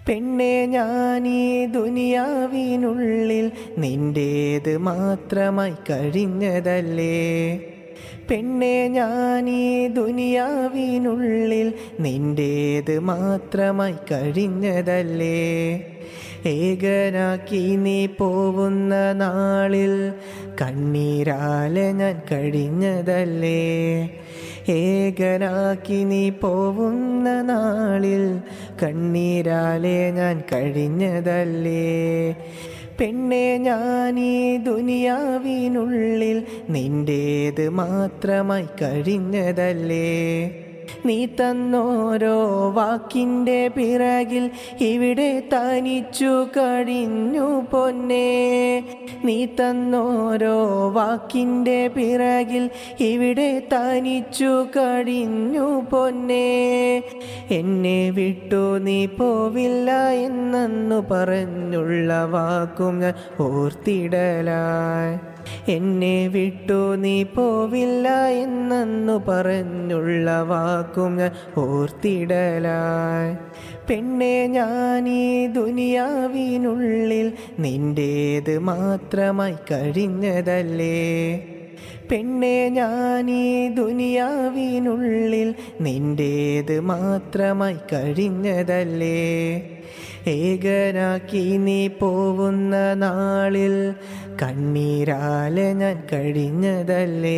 പെണ്ണെ ഞാനീ ദുനിയാവിനുള്ളിൽ നിന്റേത് മാത്രമായി കഴിഞ്ഞതല്ലേ പെണ്ണെ ഞാനീ ദുനിയാവിനുള്ളിൽ നിന്റേത് മാത്രമായി കഴിഞ്ഞതല്ലേ ഏകനാക്കി നീ പോവുന്ന നാളിൽ കണ്ണീരാലെ ഞാൻ കഴിഞ്ഞതല്ലേ ഏകനാക്കി നീ പോവുന്ന നാളിൽ കണ്ണീരാലെ ഞാൻ കഴിഞ്ഞതല്ലേ പെണ്ണെ ഞാനീ ദുനിയാവിനുള്ളിൽ നിന്റേത് മാത്രമായി കഴിഞ്ഞതല്ലേ നീ തന്നോരോ വാക്കിൻ്റെ പിറകിൽ ഇവിടെ തനിച്ചു കഴിഞ്ഞു പൊന്നേ നീ തന്നോരോ വാക്കിൻ്റെ പിറകിൽ ഇവിടെ തനിച്ചു കഴിഞ്ഞു പൊന്നേ എന്നെ വിട്ടു നീ പോവില്ല എന്നന്നു പറഞ്ഞുള്ള വാക്കും ഞാൻ ഓർത്തിടലായി എന്നെ വിട്ടു നീ പോവില്ല എന്നന്നു പറഞ്ഞുള്ള വാക്കും ഞാൻ ഓർത്തിടലായി പെണ്ണെ ഞാനീ ദുനിയാവിനുള്ളിൽ നിന്റേത് മാത്രമായി കഴിഞ്ഞതല്ലേ പെണ്ണെ ഞാനീ ദുനിയാവിനുള്ളിൽ നിന്റേത് മാത്രമായി കഴിഞ്ഞതല്ലേ ഏകനാക്കി നീ പോവുന്ന നാളിൽ കണ്ണീരാലെ ഞാൻ കഴിഞ്ഞതല്ലേ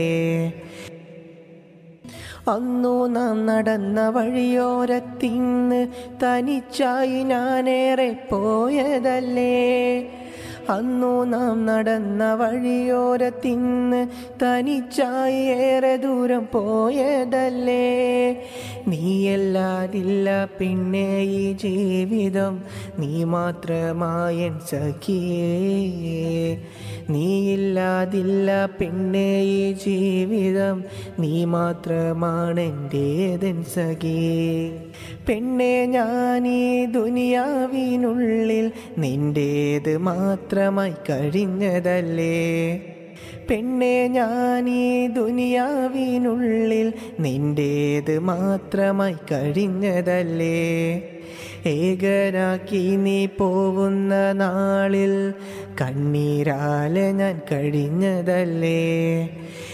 അന്നു നാം നടന്ന വഴിയോരത്തിന്ന് തനിച്ചായി ഞാനേറെ പോയതല്ലേ അന്നു നാം നടന്ന വഴിയോരത്തിന്ന് തനിച്ചായി ഏറെ ദൂരം പോയതല്ലേ നീയല്ലാതില്ല പിന്നെ ഈ ജീവിതം നീ മാത്രമായൻ സഖിയേ നീയില്ലാതില്ല പിന്നെ ഈ ജീവിതം നീ മാത്രമാണെൻ്റേതൻ സഖി പെണ്ണെ ഞാനീ ദുനിയാവിനുള്ളിൽ നിന്റേത് മാത്രമായി കഴിഞ്ഞതല്ലേ പെണ്ണെ ഞാനീ ദുനിയാവിനുള്ളിൽ നിന്റേത് മാത്രമായി കഴിഞ്ഞതല്ലേ ഏകനാക്കി നീ പോവുന്ന നാളിൽ കണ്ണീരാലെ ഞാൻ കഴിഞ്ഞതല്ലേ